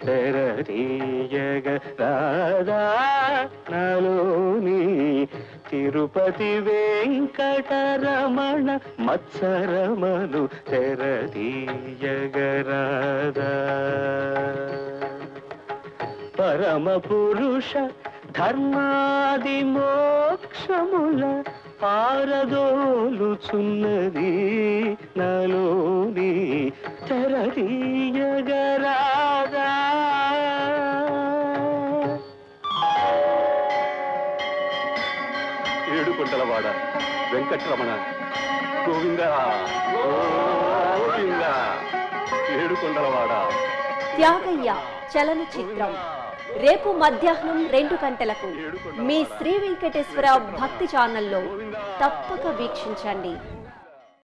తెరదీయగ రాధా నలోని తిరుపతి వెంకటరమణ మత్సరమను తెరదీయగ రాధా పరమ పురుష ధర్మాది మోక్షముల పారదోలుచున్నది నలోని తెరదీయగరాదా ఏడుకొండలవాడ వెంకటరమణ గోవింద గోవింద ఏడుకొండలవాడ త్యాగయ్య చలనచిత్రం రేపు మధ్యాహ్నం రెండు గంటలకు మీ శ్రీ వెంకటేశ్వర భక్తి ఛానల్లో తప్పక వీక్షించండి